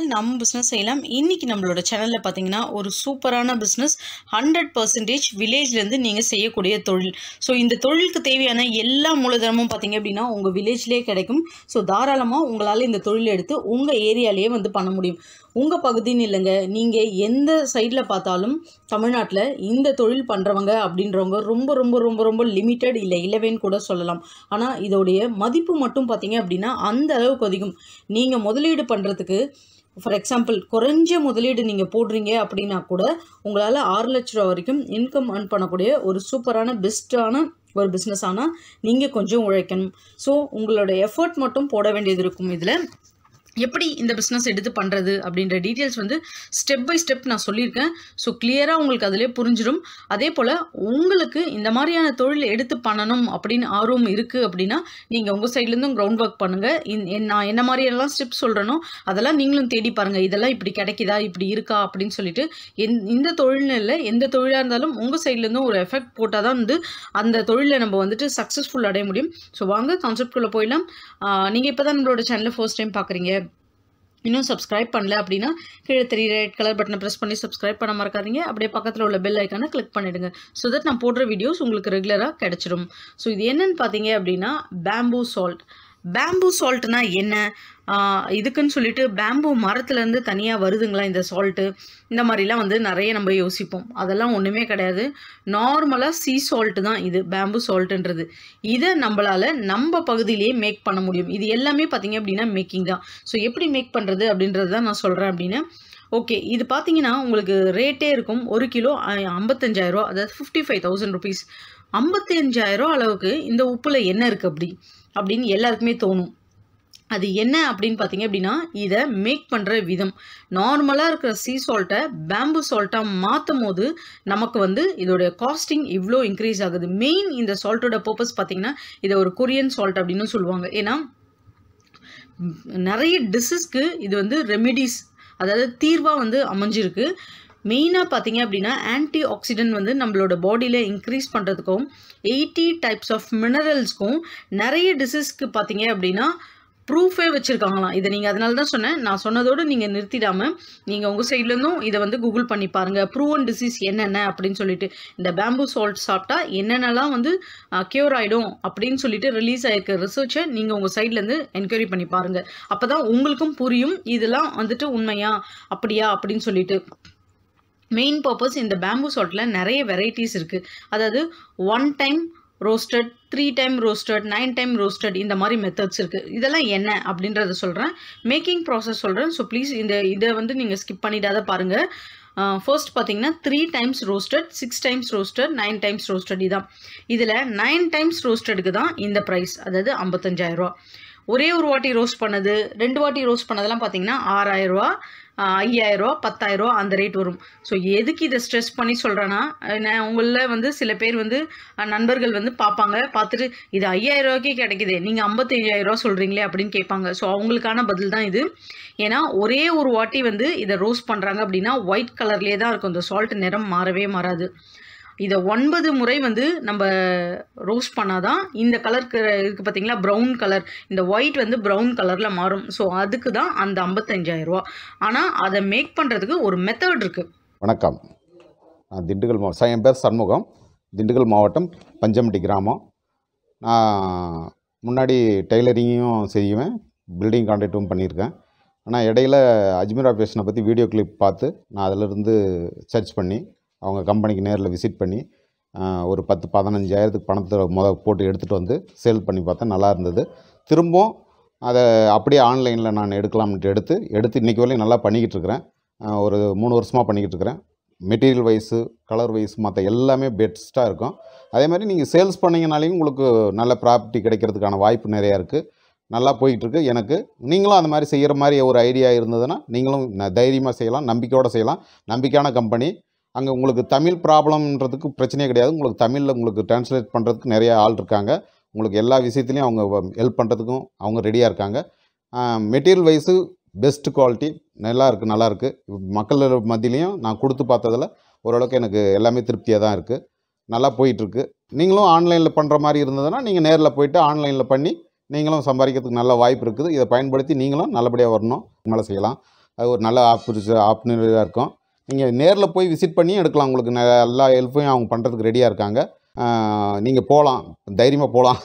நம்ம பிஸ்னஸ் செய்யலாம் இன்றைக்கி நம்மளோட சேனலில் பார்த்தீங்கன்னா ஒரு சூப்பரான பிஸ்னஸ் ஹண்ட்ரட் பர்சன்டேஜ் வில்லேஜ்லேருந்து நீங்கள் செய்யக்கூடிய தொழில் ஸோ இந்த தொழிலுக்கு தேவையான எல்லா மூலதனமும் பார்த்தீங்க அப்படின்னா உங்கள் வில்லேஜ்லேயே கிடைக்கும் ஸோ தாராளமாக உங்களால் இந்த தொழிலை எடுத்து உங்கள் ஏரியாலேயே வந்து பண்ண முடியும் உங்கள் பகுதின்னு இல்லைங்க நீங்கள் எந்த சைடில் பார்த்தாலும் தமிழ்நாட்டில் இந்த தொழில் பண்ணுறவங்க அப்படின்றவங்க ரொம்ப ரொம்ப ரொம்ப ரொம்ப லிமிட்டட் இல்லை இல்லவேன்னு கூட சொல்லலாம் ஆனால் இதோடைய மதிப்பு மட்டும் பார்த்தீங்க அப்படின்னா அந்த அளவுக்கு அதிகம் நீங்கள் முதலீடு பண்ணுறதுக்கு ஃபார் எக்ஸாம்பிள் குறைஞ்ச முதலீடு நீங்கள் போடுறீங்க அப்படின்னா கூட உங்களால் ஆறு லட்ச ரூபா வரைக்கும் இன்கம் earn பண்ணக்கூடிய ஒரு சூப்பரான பெஸ்ட்டான ஒரு பிஸ்னஸ் ஆனால் நீங்கள் கொஞ்சம் உழைக்கணும் ஸோ உங்களோட எஃபர்ட் மட்டும் போட வேண்டியது இருக்கும் இதில் எப்படி இந்த பிஸ்னஸ் எடுத்து பண்ணுறது அப்படின்ற டீட்டெயில்ஸ் வந்து ஸ்டெப் பை ஸ்டெப் நான் சொல்லியிருக்கேன் ஸோ கிளியராக உங்களுக்கு அதிலே புரிஞ்சிடும் அதே போல் உங்களுக்கு இந்த மாதிரியான தொழில் எடுத்து பண்ணணும் அப்படின்னு ஆர்வம் இருக்குது அப்படின்னா நீங்கள் உங்கள் சைட்லேருந்தும் கிரவுண்ட் ஒர்க் பண்ணுங்கள் நான் என்ன மாதிரியெல்லாம் ஸ்டெப் சொல்கிறேனோ அதெல்லாம் நீங்களும் தேடி பாருங்கள் இதெல்லாம் இப்படி கிடைக்குதா இப்படி இருக்கா அப்படின்னு சொல்லிட்டு எந் இந்த தொழில்னு இல்லை எந்த தொழிலாக இருந்தாலும் உங்கள் சைட்லேருந்தும் ஒரு எஃபெக்ட் போட்டால் தான் வந்து அந்த தொழிலை நம்ம வந்துட்டு சக்ஸஸ்ஃபுல் அடைய முடியும் ஸோ வாங்க கான்செப்ட்குள்ளே போயிடலாம் நீங்கள் இப்போ தான் நம்மளோட சேனலை ஃபர்ஸ்ட் டைம் பார்க்குறீங்க இன்னும் சப்ஸ்கிரைப் பண்ணல அப்படின்னா கீழே தெரியுற ரெட் கலர் பட்டனை ப்ரெஸ் பண்ணி சப்ஸ்கிரைப் பண்ண மறக்காதீங்க அப்படியே பக்கத்தில் உள்ள பெல் ஐக்கானை கிளிக் பண்ணிடுங்க ஸோ தட் நான் போடுற வீடியோஸ் உங்களுக்கு ரெகுலராக கிடச்சிடும் ஸோ இது என்னன்னு பார்த்தீங்க அப்படின்னா பேம்பூ சால்ட் பேம்பூ சால்ட்னா என்ன ஆஹ் இதுக்குன்னு சொல்லிட்டு பேம்பூ மரத்துலேருந்து தனியாக வருதுங்களா இந்த சால்ட்டு இந்த மாதிரிலாம் வந்து நிறைய நம்ம யோசிப்போம் அதெல்லாம் ஒன்றுமே கிடையாது நார்மலாக சீ சால்ட்டு தான் இது பேம்பூ சால்ட்டுன்றது இதை நம்மளால் நம்ம பகுதியிலேயே மேக் பண்ண முடியும் இது எல்லாமே பார்த்தீங்க அப்படின்னா மேக்கிங் தான் ஸோ எப்படி மேக் பண்ணுறது அப்படின்றது தான் நான் சொல்கிறேன் அப்படின்னு ஓகே இது பார்த்தீங்கன்னா உங்களுக்கு ரேட்டே இருக்கும் ஒரு கிலோ ஐம்பத்தஞ்சாயிரம் அதாவது ஃபிஃப்டி ஃபைவ் தௌசண்ட் ருபீஸ் ஐம்பத்தஞ்சாயிரம் அளவுக்கு இந்த உப்பில் என்ன இருக்குது அப்படி அப்படின்னு எல்லாருக்குமே தோணும் அது என்ன அப்படின்னு பார்த்தீங்க அப்படின்னா இதை மேக் பண்ணுற விதம் நார்மலாக இருக்கிற சீ சால்ட்டை பேம்பு சால்ட்டாக மாற்றும் போது நமக்கு வந்து இதோடைய காஸ்டிங் இவ்வளோ இன்க்ரீஸ் ஆகுது மெயின் இந்த சால்ட்டோட பர்பஸ் பார்த்தீங்கன்னா இதை ஒரு கொரியன் சால்ட் அப்படின்னு சொல்லுவாங்க ஏன்னா ம், நிறைய டிசஸ்க்கு இது வந்து ரெமெடிஸ் அதாவது தீர்வாக வந்து அமைஞ்சிருக்கு மெயினாக பார்த்தீங்க அப்படின்னா ஆன்டி ஆக்சிடென்ட் வந்து நம்மளோட பாடியில் இன்க்ரீஸ் பண்ணுறதுக்கும் எயிட்டி டைப்ஸ் ஆஃப் மினரல்ஸ்க்கும் நிறைய டிசீஸ்க்கு பார்த்தீங்க அப்படின்னா ப்ரூஃபே வச்சுருக்காங்களாம் இதை நீங்கள் அதனால தான் சொன்னேன் நான் சொன்னதோடு நீங்கள் நிறுத்திடாமல் நீங்கள் உங்கள் சைட்லேருந்தும் இதை வந்து கூகுள் பண்ணி பாருங்கள் ப்ரூவன் டிசீஸ் என்னென்ன அப்படின்னு சொல்லிட்டு இந்த பேம்பூ சால்ட் சாப்பிட்டா என்னென்னலாம் வந்து க்யூர் ஆகிடும் அப்படின்னு சொல்லிட்டு ரிலீஸ் ஆயிருக்க ரிசர்ச்சை நீங்கள் உங்கள் சைட்லேருந்து என்கொயரி பண்ணி பாருங்கள் அப்போ தான் உங்களுக்கும் புரியும் இதெல்லாம் வந்துட்டு உண்மையா அப்படியா அப்படின்னு சொல்லிட்டு மெயின் பர்பஸ் இந்த பேம்பூ சால்ட்டில் நிறைய வெரைட்டிஸ் இருக்குது அதாவது one time roasted three time roasted nine time roasted இந்த மாதிரி மெத்தட்ஸ் இருக்குது இதெல்லாம் என்ன அப்படின்றத சொல்கிறேன் மேக்கிங் ப்ராசஸ் சொல்கிறேன் ஸோ ப்ளீஸ் இந்த இதை வந்து நீங்கள் ஸ்கிப் பண்ணிடாத பாருங்கள் ஃபர்ஸ்ட் பார்த்தீங்கன்னா three times roasted six times roasted nine times roasted இதான் இதில் நைன் டைம்ஸ் ரோஸ்டடுக்கு தான் இந்த ப்ரைஸ் அதாவது ஐம்பத்தஞ்சாயிரரூவா ஒரே ஒரு வாட்டி ரோஸ்ட் பண்ணது ரெண்டு வாட்டி ரோஸ்ட் பண்ணதெல்லாம் பார்த்தீங்கன்னா ஆறாயிரரூவா ஐயாயிரரூவா பத்தாயிரரூவா அந்த ரேட் வரும் ஸோ எதுக்கு இதை ஸ்ட்ரெஸ் பண்ணி சொல்கிறேன்னா நான் உங்களில் வந்து சில பேர் வந்து அஹ், நண்பர்கள் வந்து பார்ப்பாங்க பார்த்துட்டு இது ஐயாயிரம் ரூபாய்க்கே கிடைக்குது நீங்கள் ஐம்பத்தஞ்சாயிரரூவா சொல்கிறீங்களே அப்படின்னு கேட்பாங்க ஸோ அவங்களுக்கான பதில் தான் இது ஏன்னா ஒரே ஒரு வாட்டி வந்து இதை ரோஸ்ட் பண்ணுறாங்க அப்படின்னா ஒயிட் கலர்லேயே தான் இருக்கும் இந்த சால்ட் நிறம் மாறவே மாறாது இதை ஒன்பது முறை வந்து நம்ம ரோஸ்ட் பண்ணாதான் இந்த கலருக்கு இருக்குது பார்த்தீங்களா ப்ரௌன் கலர் இந்த ஒயிட் வந்து ப்ரௌன் கலரில் மாறும் ஸோ அதுக்கு தான் அந்த ஐம்பத்தஞ்சாயிரம் ரூபா ஆனால் அதை மேக் பண்ணுறதுக்கு ஒரு மெத்தட் இருக்குது வணக்கம் நான் திண்டுக்கல் மாவட்டம் என் பேர் சண்முகம் திண்டுக்கல் மாவட்டம் பஞ்சமட்டி கிராமம் நான் முன்னாடி டெய்லரிங்கும் செய்வேன் பில்டிங் கான்ட்ராக்டும் பண்ணியிருக்கேன் ஆனால் இடையில அஜ்மீர் ஆஃபீஸனை பற்றி வீடியோ கிளிப் பார்த்து நான் அதிலிருந்து சர்ச் பண்ணி அவங்க கம்பெனிக்கு நேரில் விசிட் பண்ணி ஆஹ், ஒரு பத்து பதினஞ்சாயிரத்துக்கு பணத்தை முத போட்டு எடுத்துகிட்டு வந்து சேல் பண்ணி பார்த்தேன் நல்லா இருந்தது திரும்பவும் அதை அப்படியே ஆன்லைனில் நான் எடுக்கலாம்னு எடுத்து எடுத்து இன்றைக்கி வரையும் நல்லா பண்ணிக்கிட்டு இருக்கிறேன் ஆஹ், ஒரு மூணு வருஷமாக பண்ணிக்கிட்டு இருக்கிறேன் மெட்டீரியல் வைஸு கலர் வைஸ் மற்ற எல்லாமே பெஸ்ட்டாக இருக்கும் அதே மாதிரி நீங்கள் சேல்ஸ் பண்ணிங்கனாலையும் உங்களுக்கு நல்ல ப்ராப்பர்ட்டி கிடைக்கிறதுக்கான வாய்ப்பு நிறையா இருக்குது நல்லா போயிட்டுருக்கு எனக்கு நீங்களும் அந்த மாதிரி செய்கிற மாதிரி ஒரு ஐடியா இருந்ததுன்னா நீங்களும் ந- தைரியமாக செய்யலாம் நம்பிக்கையோடு செய்யலாம் நம்பிக்கையான கம்பெனி அங்கே உங்களுக்கு தமிழ் ப்ராப்ளம்ன்றதுக்கு பிரச்சனையே கிடையாது உங்களுக்கு தமிழில் உங்களுக்கு டிரான்ஸ்லேட் பண்ணுறதுக்கு நிறைய ஆள் இருக்காங்க உங்களுக்கு எல்லா விஷயத்துலையும் அவங்க ஹெல்ப் பண்ணுறதுக்கும் அவங்க ரெடியாக இருக்காங்க மெட்டீரியல் வைஸு பெஸ்ட் குவாலிட்டி நல்லா இருக்குது நல்லா இருக்குது மக்கள் மத்தியிலையும் நான் கொடுத்து பார்த்ததில் ஓரளவுக்கு எனக்கு எல்லாமே திருப்தியாக தான் இருக்குது நல்லா போயிட்டுருக்கு நீங்களும் ஆன்லைனில் பண்ணுற மாதிரி இருந்ததுன்னா நீங்கள் நேரில் போயிட்டு ஆன்லைனில் பண்ணி நீங்களும் சம்பாதிக்கிறதுக்கு நல்ல வாய்ப்பு இருக்குது இதை பயன்படுத்தி நீங்களும் நல்லபடியாக வரணும் மேலே செய்யலாம் அது ஒரு நல்ல ஆப்பர்ச்சு ஆப்பர்ச்சுனிட்டியாக இருக்கும் நீங்கள் நேரில் போய் விசிட் பண்ணி எடுக்கலாம் உங்களுக்கு ந- எல்லா ஹெல்ப்பையும் அவங்க பண்ணுறதுக்கு ரெடியாக இருக்காங்க நீங்கள் போகலாம் தைரியமாக போகலாம்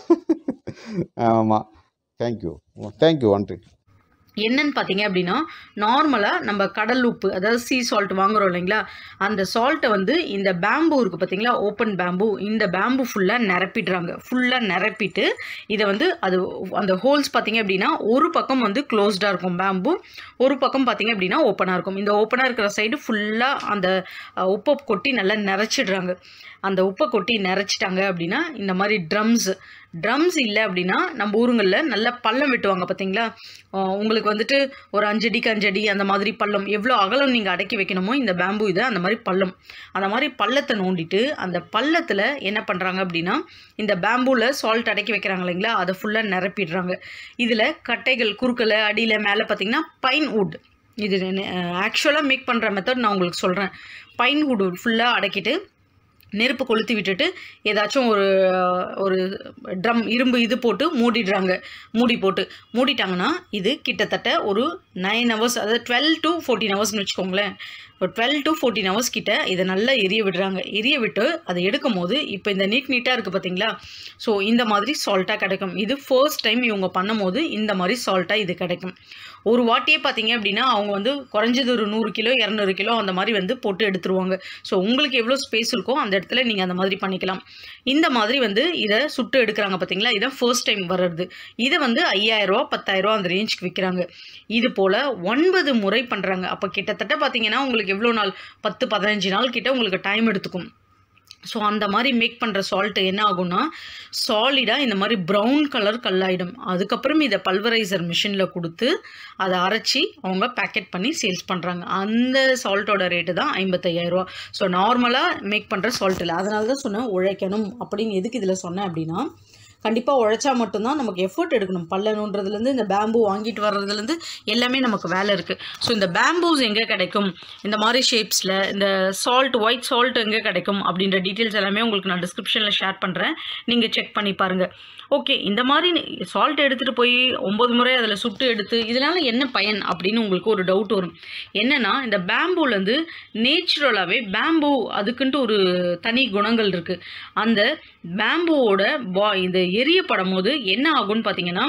ஆமாம் தேங்க்யூ தேங்க்யூ நன்றி என்னன்னு பார்த்தீங்க அப்படின்னா நார்மலாக நம்ம கடல் உப்பு அதாவது சீ சால்ட் வாங்குறோம் இல்லைங்களா அந்த சால்ட்டை வந்து இந்த பேம்பு இருக்குது பார்த்தீங்களா ஓப்பன் பேம்பு இந்த பேம்பு ஃபுல்லாக நிரப்பிடுறாங்க ஃபுல்லாக நிரப்பிட்டு இதை வந்து அது அந்த ஹோல்ஸ் பார்த்தீங்க அப்படின்னா ஒரு பக்கம் வந்து க்ளோஸ்டாக இருக்கும் பேம்பு ஒரு பக்கம் பார்த்தீங்க அப்படின்னா ஓப்பனாக இருக்கும் இந்த ஓப்பனாக இருக்கிற சைடு ஃபுல்லாக அந்த அஹ், உப்பை கொட்டி நல்லா நிறச்சிடுறாங்க அந்த உப்பை கொட்டி நிறச்சிட்டாங்க அப்படின்னா இந்த மாதிரி ட்ரம்ஸ் ட்ரம்ஸ் இல்லை அப்படின்னா நம்ம ஊருங்களில் நல்லா பள்ளம் வெட்டுவாங்க பார்த்தீங்களா அஹ் உங்களுக்கு வந்துட்டு ஒரு அஞ்சடிக்கு அஞ்சடி அந்த மாதிரி பள்ளம் எவ்வளோ அகலம் நீங்கள் அடக்கி வைக்கணுமோ இந்த பேம்பு இதை அந்த மாதிரி பள்ளம் அந்த மாதிரி பள்ளத்தை நோண்டிட்டு அந்த பள்ளத்தில் என்ன பண்ணுறாங்க அப்படின்னா இந்த பேம்பூவில் சால்ட் அடக்கி வைக்கிறாங்க இல்லைங்களா அதை ஃபுல்லாக நிரப்பிடுறாங்க இதில் கட்டைகள் குறுக்கில் அடியில் மேலே பார்த்தீங்கன்னா பைன் வுட் இது ஆக்சுவலாக மேக் பண்ணுற மெத்தட் நான் உங்களுக்கு சொல்கிறேன் பைன் வுட் ஃபுல்லாக அடக்கிட்டு நெருப்பு கொளுத்தி விட்டுட்டு ஏதாச்சும் ஒரு ஒரு ட்ரம் இரும்பு இது போட்டு மூடிடுறாங்க மூடி போட்டு மூடிட்டாங்கன்னா இது கிட்டத்தட்ட ஒரு நைன் ஹவர்ஸ் அதாவது டுவெல் டு ஃபோர்டீன் ஹவர்ஸ்னு வச்சுக்கோங்களேன் ஒரு டுவெல் டு ஃபோர்டீன் ஹவர்ஸ் கிட்ட இதை நல்லா எரிய விடுறாங்க எரிய விட்டு அதை எடுக்கும் போது இப்போ இந்த நீட் நீட்டாக இருக்குது பார்த்தீங்களா ஸோ இந்த மாதிரி சால்ட்டாக கிடைக்கும் இது ஃபர்ஸ்ட் டைம் இவங்க பண்ணும்போது இந்த மாதிரி சால்ட்டாக இது கிடைக்கும் ஒரு வாட்டியே பார்த்தீங்க அப்படின்னா அவங்க வந்து குறைஞ்சது ஒரு நூறு கிலோ இரநூறு கிலோ அந்த மாதிரி வந்து போட்டு எடுத்துருவாங்க ஸோ உங்களுக்கு எவ்வளோ ஸ்பேஸ் இருக்கோ அந்த இடத்துல நீங்கள் அந்த மாதிரி பண்ணிக்கலாம் இந்த மாதிரி வந்து இதை சுட்டு எடுக்கிறாங்க பார்த்தீங்களா இதான் ஃபர்ஸ்ட் டைம் வர்றது இதை வந்து ஐயாயிரரூவா பத்தாயிரரூவா அந்த ரேஞ்சுக்கு விற்கிறாங்க இது போல் ஒன்பது முறை பண்ணுறாங்க அப்போ கிட்டத்தட்ட பார்த்தீங்கன்னா உங்களுக்கு எவ்வளோ நாள் பத்து பதினஞ்சு நாள் கிட்ட உங்களுக்கு டைம் எடுத்துக்கும் ஸோ அந்த மாதிரி மேக் பண்ணுற சால்ட்டு என்ன ஆகும்னா சாலிடாக இந்த மாதிரி ப்ரௌன் கலர் கல்லாயிடும் அதுக்கப்புறம் இதை பல்வரைசர் மிஷினில் கொடுத்து அதை அரைச்சி அவங்க பேக்கெட் பண்ணி சேல்ஸ் பண்ணுறாங்க அந்த சால்ட்டோட ரேட்டு தான் ஐம்பத்தையாயிரரூவா ஸோ நார்மலாக மேக் பண்ணுற சால்ட் இல்லை அதனால தான் சொன்னேன் உழைக்கணும் அப்படின்னு எதுக்கு இதில் சொன்னேன் அப்படின்னா கண்டிப்பாக உழைச்சா மட்டும்தான் நமக்கு எஃபர்ட் எடுக்கணும் பல்லணுன்றதுலேருந்து இந்த பேம்பு வாங்கிட்டு வர்றதுலேருந்து எல்லாமே நமக்கு வேலை இருக்குது ஸோ இந்த பேம்பூஸ் எங்கே கிடைக்கும் இந்த மாதிரி ஷேப்ஸில் இந்த சால்ட் ஒயிட் சால்ட் எங்கே கிடைக்கும் அப்படின்ற டீட்டெயில்ஸ் எல்லாமே உங்களுக்கு நான் டிஸ்கிரிப்ஷனில் ஷேர் பண்ணுறேன் நீங்கள் செக் பண்ணி பாருங்கள் ஓகே இந்த மாதிரி சால்ட் எடுத்துகிட்டு போய் ஒம்பது முறை அதில் சுட்டு எடுத்து இதனால் என்ன பயன் அப்படின்னு உங்களுக்கு ஒரு டவுட் வரும் என்னென்னா இந்த பேம்பூலேருந்து நேச்சுரலாகவே பேம்பூ அதுக்குன்ட்டு ஒரு தனி குணங்கள் இருக்குது அந்த பேம்பூவோட பா இந்த எரியப்படும் போது என்ன ஆகும்னு பார்த்தீங்கன்னா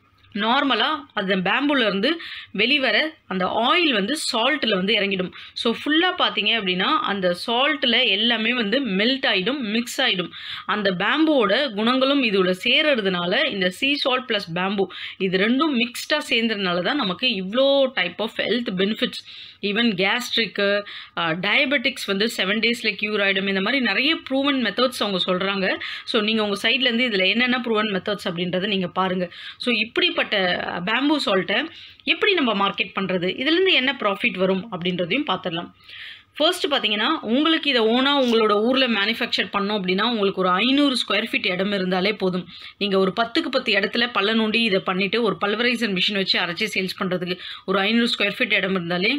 நார்மலாக அந்த பேம்புலேருந்து வெளிவர அந்த ஆயில் வந்து சால்ட்டில் வந்து இறங்கிடும் ஸோ ஃபுல்லாக பார்த்தீங்க அப்படின்னா அந்த சால்ட்டில் எல்லாமே வந்து மெல்ட் ஆகிடும் மிக்ஸ் ஆகிடும் அந்த பேம்புவோட குணங்களும் இதோட சேர்றதுனால இந்த சீ சால்ட் ப்ளஸ் பேம்பு இது ரெண்டும் மிக்ஸ்டாக சேர்ந்ததுனால தான் நமக்கு இவ்வளோ type of health benefits even gastric diabetics வந்து செவன் டேஸில் க்யூர் ஆகிடும் இந்த மாதிரி நிறைய ப்ரூவன் மெத்தட்ஸ் அவங்க சொல்கிறாங்க ஸோ நீங்கள் உங்கள் சைட்லேருந்து இதில் என்னென்ன ப்ரூவன் மெத்தட்ஸ் அப்படின்றத நீங்கள் பாருங்கள் ஸோ இப்படிப்பட்ட பேம்பூ சால்ட்டை எப்படி நம்ம மார்க்கெட் பண்ணுறது இதுலேருந்து என்ன ப்ராஃபிட் வரும் அப்படின்றதையும் பார்த்துடலாம் ஃபர்ஸ்ட் பார்த்தீங்கன்னா உங்களுக்கு இதை ஓனாக உங்களோட ஊரில் மேனுஃபேக்சர் பண்ணோம் அப்படின்னா உங்களுக்கு ஒரு ஐநூறு ஸ்கொயர் ஃபீட் இடம் இருந்தாலே போதும் நீங்கள் ஒரு பத்துக்கு பத்து இடத்துல பல்ல நோண்டி இதை பண்ணிவிட்டு ஒரு பல்வரைசர் மிஷின் வச்சு அரைச்சி சேல்ஸ் பண்ணுறதுக்கு ஒரு ஐநூறு ஸ்கொயர் ஃபீட் இடம் இருந்தாலே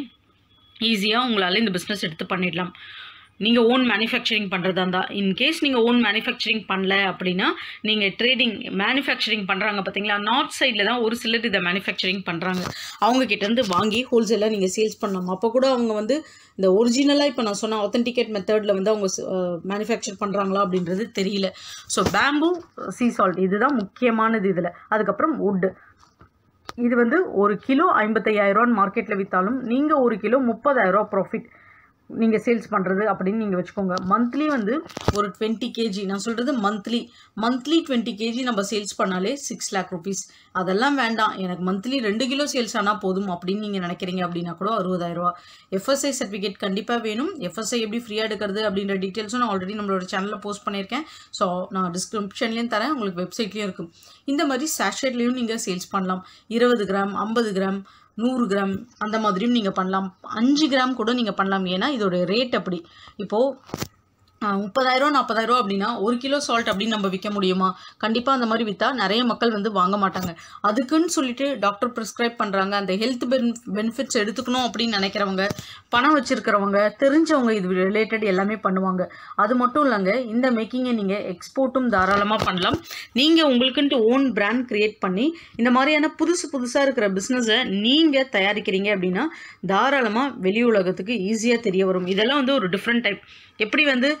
ஈஸியாக உங்களால் இந்த பிஸ்னஸ் எடுத்து பண்ணிடலாம் நீங்கள் ஓன் மேனுஃபேக்சரிங் பண்ணுறதா இருந்தால் இன்கேஸ் நீங்கள் ஓன் மேனுஃபேக்சரிங் பண்ணல அப்படின்னா நீங்கள் ட்ரேடிங் மேனுஃபேக்சரிங் பண்ணுறாங்க பார்த்தீங்களா நார்த் சைடில் தான் ஒரு சிலர் இதை மேனுஃபேக்சரிங் பண்ணுறாங்க அவங்க கிட்டேருந்து வாங்கி ஹோல்சேலாக நீங்கள் சேல்ஸ் பண்ணலாம் அப்போ கூட அவங்க வந்து இந்த ஒரிஜினலாக இப்போ நான் சொன்ன ஆத்தென்டிகேட் மெத்தடில் வந்து அவங்க மேனுஃபேக்சர் பண்ணுறாங்களா அப்படின்றது தெரியல ஸோ பேம்பு சீ சால்ட் இதுதான் முக்கியமானது இதில் அதுக்கப்புறம் வுட்டு இது வந்து ஒரு கிலோ ஐம்பத்தையாயிரரூவான்னு மார்க்கெட்டில் விற்றாலும் நீங்கள் ஒரு கிலோ முப்பதாயிரரூவா ப்ராஃபிட் நீங்கள் சேல்ஸ் பண்ணுறது அப்படின்னு நீங்கள் வச்சுக்கோங்க மந்த்லி வந்து ஒரு டுவெண்ட்டி கேஜி நான் சொல்கிறது மந்த்லி மந்த்லி டுவெண்ட்டி கேஜி நம்ம சேல்ஸ் பண்ணாலே சிக்ஸ் லேக் ருபீஸ் அதெல்லாம் வேண்டாம் எனக்கு மந்த்லி ரெண்டு கிலோ சேல்ஸ் ஆனால் போதும் அப்படின்னு நீங்கள் நினைக்கிறீங்க அப்படின்னா கூட அறுபதாயிரரூவா எஃப்எஸ்ஐ சர்டிஃபிகேட் கண்டிப்பாக வேணும் எஃப்எஸ்ஐ எப்படி ஃப்ரீயாக எடுக்கிறது அப்படின்ற டீட்டெயில்ஸும் நான் ஆல்ரெடி நம்மளோட சேனலில் போஸ்ட் பண்ணியிருக்கேன் ஸோ நான் டிஸ்கிரிப்ஷன்லேயும் தரேன் உங்களுக்கு வெப்சைட்லேயும் இருக்கும் இந்த மாதிரி சேஷேட்லேயும் நீங்கள் சேல்ஸ் பண்ணலாம் இருபது கிராம் ஐம்பது கிராம் நூறு கிராம் அந்த மாதிரியும் நீங்கள் பண்ணலாம் அஞ்சு கிராம் கூட நீங்கள் பண்ணலாம் ஏன்னா இதோட ரேட் அப்படி இப்போது முப்பதாயிரம் நாற்பதாயிரம் அப்படின்னா ஒரு கிலோ சால்ட் அப்படின்னு நம்ம விற்க முடியுமா கண்டிப்பாக அந்த மாதிரி விற்றா நிறைய மக்கள் வந்து வாங்க மாட்டாங்க அதுக்குன்னு சொல்லிட்டு டாக்டர் ப்ரிஸ்கிரைப் பண்ணுறாங்க அந்த ஹெல்த் பென் பெனிஃபிட்ஸ் எடுத்துக்கணும் அப்படின்னு நினைக்கிறவங்க பணம் வச்சுருக்கிறவங்க தெரிஞ்சவங்க இது ரிலேட்டட் எல்லாமே பண்ணுவாங்க அது மட்டும் இல்லைங்க இந்த மேக்கிங்கை நீங்கள் எக்ஸ்போர்ட்டும் தாராளமாக பண்ணலாம் நீங்கள் உங்களுக்குன்ட்டு ஓன் பிராண்ட் க்ரியேட் பண்ணி இந்த மாதிரியான புதுசு புதுசாக இருக்கிற பிஸ்னஸை நீங்கள் தயாரிக்கிறீங்க அப்படின்னா தாராளமாக வெளி உலகத்துக்கு ஈஸியாக தெரிய வரும் இதெல்லாம் வந்து ஒரு டிஃப்ரெண்ட் டைப் எப்படி வந்து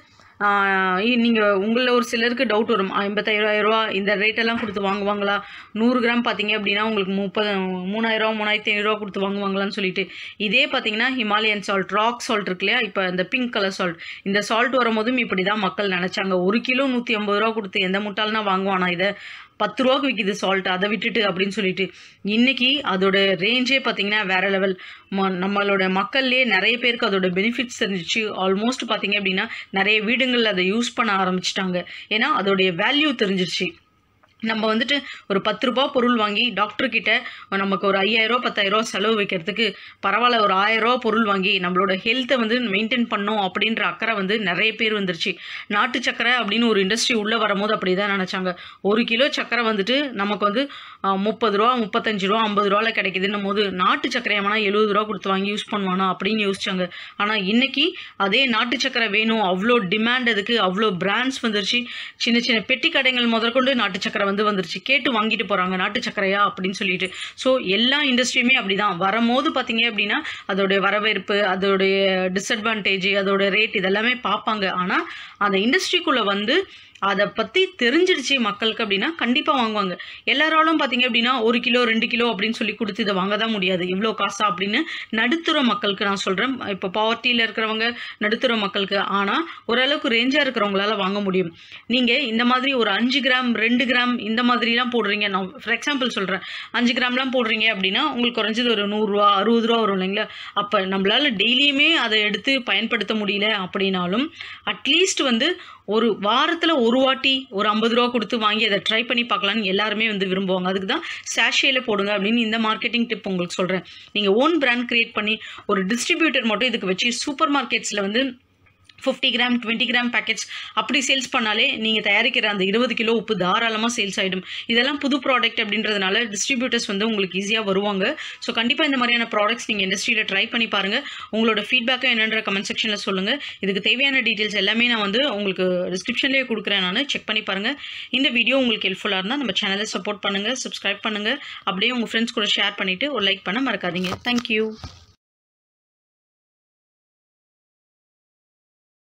நீங்கள் உங்களில் ஒரு சிலருக்கு டவுட் வரும் ஐம்பத்தாயிரம் ரூபா இந்த ரேட்டெல்லாம் கொடுத்து வாங்குவாங்களா நூறு கிராம் பார்த்தீங்க அப்படின்னா உங்களுக்கு முப்பது மூணாயிரம் மூணாயிரத்தி ஐநூறுரூவா கொடுத்து வாங்குவாங்களான்னு சொல்லிட்டு இதே பார்த்தீங்கன்னா ஹிமாலயன் சால்ட் ராக் சால்ட் இருக்கு இல்லையா இப்போ இந்த பிங்க் கலர் சால்ட் இந்த சால்ட் வரும்போதும் இப்படி தான் மக்கள் நினச்சாங்க ஒரு கிலோ நூற்றி ஐம்பது ரூபா கொடுத்து எந்த முட்டாள்னா வாங்குவானா இதை பத்து ரூபாக்கு விற்கிது சால்ட் அதை விட்டுட்டு அப்படின்னு சொல்லிட்டு இன்னைக்கு அதோட ரேஞ்சே பார்த்தீங்கன்னா வேற லெவல் நம்மளோட மக்கள்லேயே நிறைய பேருக்கு அதோட பெனிஃபிட்ஸ் தெரிஞ்சிச்சு ஆல்மோஸ்ட் பார்த்தீங்க அப்படின்னா நிறைய வீடுங்களில் அதை யூஸ் பண்ண ஆரம்பிச்சிட்டாங்க ஏன்னா அதோடைய வேல்யூ தெரிஞ்சிருச்சு நம்ம வந்துட்டு ஒரு பத்து ரூபா பொருள் வாங்கி டாக்டர் கிட்ட நமக்கு ஒரு ஐயாயிரம் பத்தாயிரம் செலவு வைக்கிறதுக்கு பரவாயில்ல ஒரு ஆயிரம் ரூபா பொருள் வாங்கி நம்மளோட ஹெல்த்தை வந்து மெயின்டைன் பண்ணோம் அப்படின்ற அக்கறை வந்து நிறைய பேர் வந்துருச்சு நாட்டு சக்கரை அப்படின்னு ஒரு இண்டஸ்ட்ரி உள்ளே வரும்போது அப்படி தான் நினச்சாங்க ஒரு கிலோ சக்கரை வந்துட்டு நமக்கு வந்து முப்பது ரூபா முப்பத்தஞ்சு ரூபா ஐம்பது ரூபாவில் கிடைக்குதுன்னும் போது நாட்டு சக்கரை எவனா எழுபது ரூபா கொடுத்து வாங்கி யூஸ் பண்ணுவானா அப்படின்னு யோசிச்சாங்க ஆனால் இன்னைக்கு அதே நாட்டு சக்கரை வேணும் அவ்வளோ டிமாண்ட் அதுக்கு அவ்வளோ பிராண்ட்ஸ் வந்துருச்சு சின்ன சின்ன பெட்டி கடைகள் முதற்கொண்டு நாட்டு சக்கரை வந்து வந்துருச்சு கேட்டு வாங்கிட்டு போகிறாங்க நாட்டு சக்கரையா அப்படின்னு சொல்லிட்டு ஸோ எல்லா இண்டஸ்ட்ரியுமே அப்படி தான் வரும்போது பார்த்தீங்க அப்படின்னா அதோடைய வரவேற்பு அதோடைய டிஸ்அட்வான்டேஜ் அதோட ரேட் இதெல்லாமே பார்ப்பாங்க ஆனால் அந்த இண்டஸ்ட்ரிக்குள்ளே வந்து அதை பற்றி தெரிஞ்சிடுச்சு மக்களுக்கு அப்படின்னா கண்டிப்பாக வாங்குவாங்க எல்லாராலும் பார்த்தீங்க அப்படின்னா ஒரு கிலோ ரெண்டு கிலோ அப்படின்னு சொல்லி கொடுத்து இதை வாங்க தான் முடியாது இவ்வளோ காசா அப்படின்னு நடுத்தர மக்களுக்கு நான் சொல்கிறேன் இப்போ பாவர்ட்டியில் இருக்கிறவங்க நடுத்தர மக்களுக்கு ஆனால் ஓரளவுக்கு ரேஞ்சாக இருக்கிறவங்களால வாங்க முடியும் நீங்கள் இந்த மாதிரி ஒரு அஞ்சு கிராம் ரெண்டு கிராம் இந்த மாதிரிலாம் போடுறீங்க நான் ஃபார் எக்ஸாம்பிள் சொல்கிறேன் அஞ்சு கிராம்லாம் போடுறீங்க அப்படின்னா உங்களுக்கு குறைஞ்சது ஒரு நூறுரூவா அறுபது ரூபா வரும் இல்லைங்களா அப்போ நம்மளால் டெய்லியுமே அதை எடுத்து பயன்படுத்த முடியல அப்படின்னாலும் அட்லீஸ்ட் வந்து ஒரு வாரத்தில் ஒரு வாட்டி ஒரு ஐம்பது ரூபா கொடுத்து வாங்கி அதை ட்ரை பண்ணி பார்க்கலான்னு எல்லாருமே வந்து விரும்புவாங்க அதுக்கு தான் சாஷேல போடுங்க அப்படின்னு இந்த மார்க்கெட்டிங் டிப் உங்களுக்கு சொல்கிறேன் நீங்கள் ஓன் பிராண்ட் க்ரியேட் பண்ணி ஒரு டிஸ்ட்ரிபியூட்டர் மட்டும் இதுக்கு வச்சு சூப்பர் மார்க்கெட்ஸில் வந்து fifty gram twenty gram packets அப்படி சேல்ஸ் பண்ணாலே நீங்கள் தயாரிக்கிற அந்த இருபது கிலோ உப்பு தாராளமாக சேல்ஸ் ஆகிடும் இதெல்லாம் புது ப்ராடக்ட் அப்படின்றதுனால டிஸ்ட்ரிபியூட்டர்ஸ் வந்து உங்களுக்கு ஈஸியாக வருவாங்க ஸோ கண்டிப்பாக இந்த மாதிரியான ப்ராடக்ட்ஸ் நீங்கள் இண்டஸ்ட்ரியில் ட்ரை பண்ணி பாருங்கள் உங்களோட ஃபீட்பேக்கை என்னன்ற கமெண்ட் செக்ஷனில் சொல்லுங்கள் இதுக்கு தேவையான டீட்டெயில்ஸ் எல்லாமே நான் வந்து உங்களுக்கு டிஸ்கிரிப்ஷன்லேயே கொடுக்குறேன் நான் செக் பண்ணி பாருங்கள் இந்த வீடியோ உங்களுக்கு ஹெல்ப்ஃபுல்லாக இருந்தால் நம்ம சேனலை சப்போர்ட் பண்ணுங்கள் சப்ஸ்கிரைப் பண்ணுங்கள் அப்படியே உங்கள் ஃப்ரெண்ட்ஸ் கூட ஷேர் பண்ணிவிட்டு ஒரு லைக் பண்ண மறக்காதீங்க தேங்க்யூ